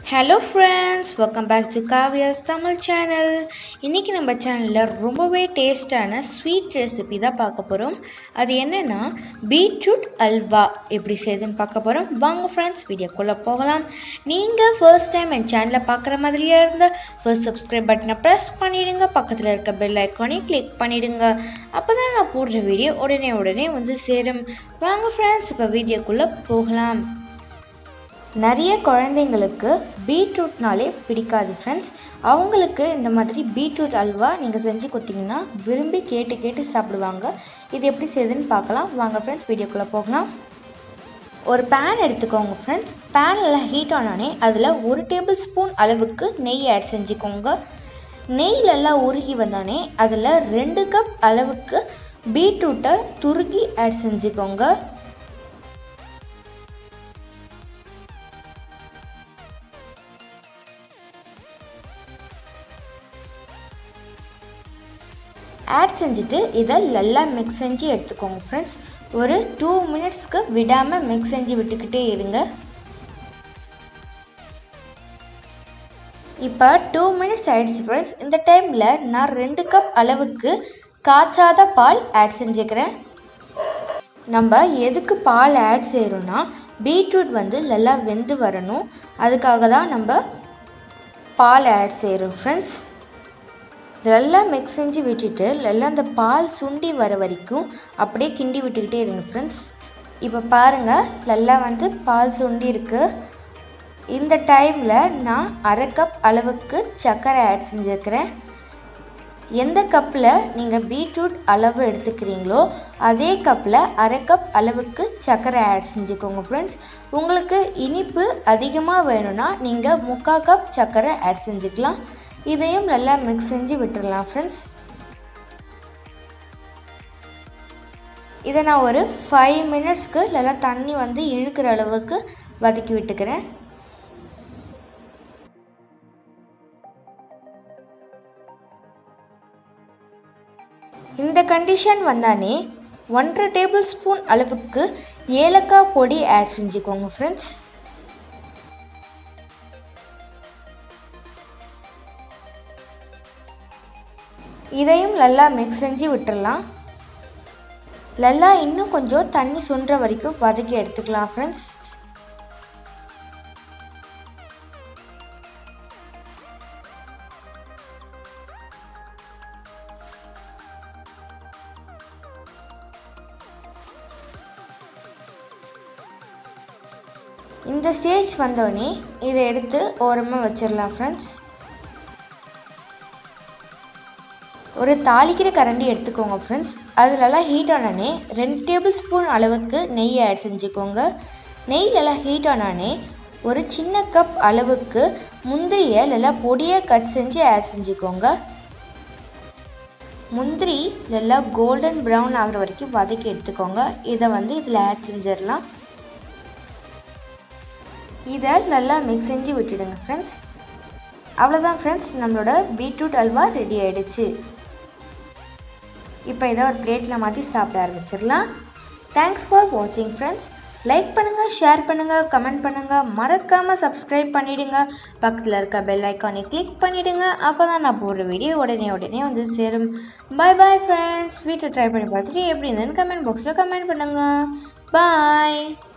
hello friends welcome back to Kavya's Tamil channel இன்றைக்கி நம்ம சேனலில் ரொம்பவே டேஸ்டான ஸ்வீட் ரெசிபி தான் பார்க்க போகிறோம் அது என்னென்னா பீட்ரூட் அல்வா எப்படி செய்யுதுன்னு பார்க்க போகிறோம் வாங்க ஃப்ரெண்ட்ஸ் வீடியோக்குள்ளே போகலாம் நீங்கள் ஃபர்ஸ்ட் டைம் என் சேனலை பார்க்குற மாதிரியே இருந்தால் ஃபர்ஸ்ட் சப்ஸ்கிரைப் பட்டனை ப்ரெஸ் பண்ணிவிடுங்க பக்கத்தில் இருக்க பெல் ஐக்கானையும் கிளிக் பண்ணிவிடுங்க அப்போ தான் நான் போடுற வீடியோ உடனே உடனே வந்து சேரும் வாங்க ஃப்ரெண்ட்ஸ் இப்போ வீடியோக்குள்ளே போகலாம் நிறைய குழந்தைங்களுக்கு பீட்ரூட்னாலே பிடிக்காது ஃப்ரெண்ட்ஸ் அவங்களுக்கு இந்த மாதிரி பீட்ரூட் அல்வா நீங்கள் செஞ்சு கொடுத்தீங்கன்னா விரும்பி கேட்டு கேட்டு சாப்பிடுவாங்க இது எப்படி செய்யுதுன்னு பார்க்கலாம் வாங்க ஃப்ரெண்ட்ஸ் வீடியோக்குள்ளே போகலாம் ஒரு பேன் எடுத்துக்கோங்க ஃப்ரெண்ட்ஸ் பேன் எல்லாம் ஹீட் ஆனோடனே அதில் ஒரு டேபிள் ஸ்பூன் அளவுக்கு நெய் ஆட் செஞ்சுக்கோங்க நெய்லெல்லாம் உருகி வந்தோடனே அதில் ரெண்டு கப் அளவுக்கு பீட்ரூட்டை துருகி ஆட் செஞ்சுக்கோங்க ஆட் செஞ்சுட்டு இதை நல்லா மிக்ஸ் செஞ்சு எடுத்துக்கோங்க ஃப்ரெண்ட்ஸ் ஒரு டூ மினிட்ஸ்க்கு விடாமல் மிக்ஸ் செஞ்சு விட்டுக்கிட்டே இருங்க இப்போ டூ மினிட்ஸ் ஆயிடுச்சு ஃப்ரெண்ட்ஸ் இந்த டைமில் நான் ரெண்டு கப் அளவுக்கு காய்ச்சாத பால் ஆட் செஞ்சுக்கிறேன் நம்ம எதுக்கு பால் ஆட் செய்கிறோன்னா பீட்ரூட் வந்து நல்லா வெந்து வரணும் அதுக்காக தான் நம்ம பால் ஆட் செய்கிறோம் ஃப்ரெண்ட்ஸ் நல்லா மிக்ஸ் செஞ்சு விட்டுட்டு நல்லா அந்த பால் சுண்டி வர வரைக்கும் அப்படியே கிண்டி விட்டுக்கிட்டே இருங்க ஃப்ரெண்ட்ஸ் இப்போ பாருங்கள் நல்லா வந்து பால் சுண்டி இருக்கு இந்த டைமில் நான் அரை கப் அளவுக்கு சர்க்கரை ஆட் செஞ்சுருக்கிறேன் எந்த கப்பில் நீங்கள் பீட்ரூட் அளவு எடுத்துக்கிறீங்களோ அதே கப்பில் அரை கப் அளவுக்கு சர்க்கரை ஆட் செஞ்சுக்கோங்க ஃப்ரெண்ட்ஸ் உங்களுக்கு இனிப்பு அதிகமாக வேணும்னா நீங்கள் முக்கால் கப் சர்க்கரை ஆட் செஞ்சுக்கலாம் இதையும் நல்லா மிக்ஸ் செஞ்சு விட்டுடலாம் ஃப்ரெண்ட்ஸ் இதை நான் ஒரு ஃபைவ் மினிட்ஸ்க்கு நல்லா தண்ணி வந்து இழுக்கிற அளவுக்கு வதக்கி விட்டுக்கிறேன் இந்த கண்டிஷன் வந்தானே ஒன்றரை டேபிள் ஸ்பூன் அளவுக்கு ஏலக்காய் பொடி ஆட் செஞ்சுக்கோங்க ஃப்ரெண்ட்ஸ் இதையும் நல்லா மிக்ஸ் செஞ்சு விட்டுடலாம் நல்லா இன்னும் கொஞ்சம் தண்ணி சுண்டுற வரைக்கும் வதக்கி எடுத்துக்கலாம் ஃப்ரெண்ட்ஸ் இந்த ஸ்டேஜ் வந்தோடனே இதை எடுத்து ஓரமாக வச்சிடலாம் ஃப்ரெண்ட்ஸ் ஒரு தாளிக்கிற கரண்டி எடுத்துக்கோங்க ஃப்ரெண்ட்ஸ் அதிலலாம் ஹீட் ஆனோடனே ரெண்டு டேபிள் ஸ்பூன் அளவுக்கு நெய் ஆட் செஞ்சுக்கோங்க நெய்லெல்லாம் ஹீட் ஆனோடனே ஒரு சின்ன கப் அளவுக்கு முந்திரியை நல்லா பொடியாக கட் செஞ்சு ஆட் செஞ்சுக்கோங்க முந்திரி நல்லா கோல்டன் ப்ரௌன் ஆகிற வரைக்கும் வதக்கி எடுத்துக்கோங்க இதை வந்து இதில் ஆட் செஞ்சிடலாம் இதை நல்லா மிக்ஸ் செஞ்சு விட்டுடுங்க ஃப்ரெண்ட்ஸ் அவ்வளோதான் ஃப்ரெண்ட்ஸ் நம்மளோட பீட்ரூட் அல்வா ரெடி ஆகிடுச்சு இப்போ இதை ஒரு பிளேட்டில் மாற்றி சாப்பிட ஆரம்பிச்சிடலாம் தேங்க்ஸ் ஃபார் வாட்சிங் ஃப்ரெண்ட்ஸ் லைக் பண்ணுங்கள் ஷேர் பண்ணுங்கள் கமெண்ட் பண்ணுங்கள் மறக்காமல் சப்ஸ்கிரைப் பண்ணிவிடுங்க பக்கத்தில் இருக்க பெல் ஐக்கானை கிளிக் பண்ணிவிடுங்க அப்போ தான் நான் போடுற வீடியோ உடனே உடனே வந்து சேரும் பாய் பாய் ஃப்ரெண்ட்ஸ் வீட்டில் ட்ரை பண்ணி பார்த்துட்டு எப்படி இருந்ததுன்னு கமெண்ட் பாக்ஸில் கமெண்ட் பண்ணுங்கள் பாய்